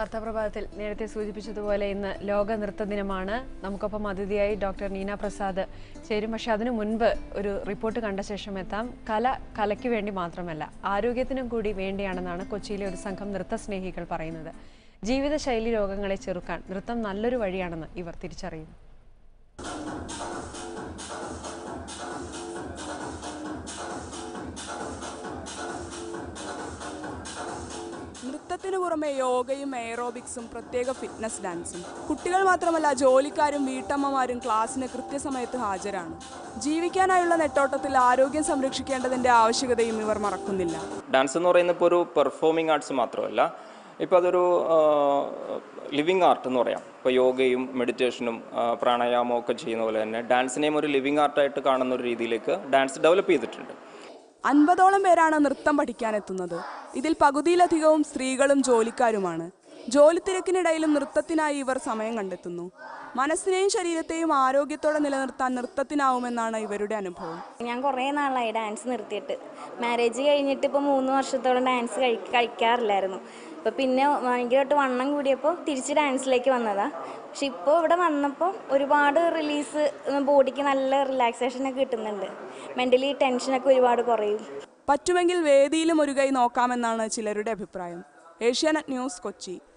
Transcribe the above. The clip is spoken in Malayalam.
വാർത്താപ്രഭാതത്തിൽ നേരത്തെ സൂചിപ്പിച്ചതുപോലെ ഇന്ന് ലോക നൃത്ത ദിനമാണ് നമുക്കൊപ്പം അതിഥിയായി ഡോക്ടർ നീന പ്രസാദ് ചേരും പക്ഷെ അതിനു മുൻപ് ഒരു റിപ്പോർട്ട് കണ്ട ശേഷം എത്താം കല കലയ്ക്ക് വേണ്ടി മാത്രമല്ല ആരോഗ്യത്തിനും കൂടി വേണ്ടിയാണെന്നാണ് കൊച്ചിയിലെ ഒരു സംഘം നൃത്ത സ്നേഹികൾ പറയുന്നത് ജീവിതശൈലി രോഗങ്ങളെ ചെറുക്കാൻ നൃത്തം നല്ലൊരു വഴിയാണെന്ന് ഇവർ തിരിച്ചറിയുന്നു നൃത്തത്തിനു പുറമെ യോഗയും എയറോബിക്സും പ്രത്യേക ഫിറ്റ്നസ് ഡാൻസും കുട്ടികൾ മാത്രമല്ല ജോലിക്കാരും വീട്ടമ്മമാരും ക്ലാസ്സിന് കൃത്യസമയത്ത് ഹാജരാണ് ജീവിക്കാനായുള്ള നെട്ടോട്ടത്തിൽ ആരോഗ്യം സംരക്ഷിക്കേണ്ടതിന്റെ ആവശ്യകതയും ഇവർ മറക്കുന്നില്ല ഡാൻസ് എന്ന് പറയുന്നത് ഇപ്പോൾ ഒരു പെർഫോമിംഗ് ആർട്സ് മാത്രമല്ല ഇപ്പോൾ അതൊരു ലിവിങ് ആർട്ട് എന്ന് പറയാം ഇപ്പോൾ യോഗയും മെഡിറ്റേഷനും ആ, പ്രാണായാമവും ഒക്കെ ചെയ്യുന്ന പോലെ തന്നെ ഡാൻസിനെയും ഒരു ലിവിങ് ആർട്ടായിട്ട് കാണുന്ന ഒരു രീതിയിലേക്ക് ഡാൻസ് ഡെവലപ്പ് ചെയ്തിട്ടുണ്ട് അൻപതോളം പേരാണ് നൃത്തം പഠിക്കാനെത്തുന്നത് ഇതിൽ പകുതിയിലധികവും സ്ത്രീകളും ജോലിക്കാരുമാണ് ജോലി തിരക്കിനിടയിലും നൃത്തത്തിനായി ഇവർ സമയം കണ്ടെത്തുന്നു മനസ്സിനെയും ശരീരത്തെയും ആരോഗ്യത്തോടെ നിലനിർത്താൻ നൃത്തത്തിനാവുമെന്നാണ് ഇവരുടെ അനുഭവം ഞാൻ കുറേ നാളായി ഡാൻസ് നിർത്തിയിട്ട് മാരേജ് കഴിഞ്ഞിട്ട് ഇപ്പോൾ മൂന്ന് വർഷത്തോളം ഡാൻസ് കഴി കഴിക്കാറില്ലായിരുന്നു ഇപ്പോൾ പിന്നെ ഭയങ്കരമായിട്ട് വണ്ണം കൂടിയപ്പോൾ തിരിച്ച് ഡാൻസിലേക്ക് വന്നതാ പക്ഷെ ഇപ്പോൾ ഇവിടെ വന്നപ്പോൾ ഒരുപാട് റിലീസ് ബോഡിക്ക് നല്ല റിലാക്സേഷനൊക്കെ കിട്ടുന്നുണ്ട് മെൻ്റലി ടെൻഷനൊക്കെ ഒരുപാട് കുറയും പറ്റുമെങ്കിൽ വേദിയിലും ഒരു കൈ നോക്കാമെന്നാണ് ചിലരുടെ അഭിപ്രായം ഏഷ്യാനെറ്റ് ന്യൂസ് കൊച്ചി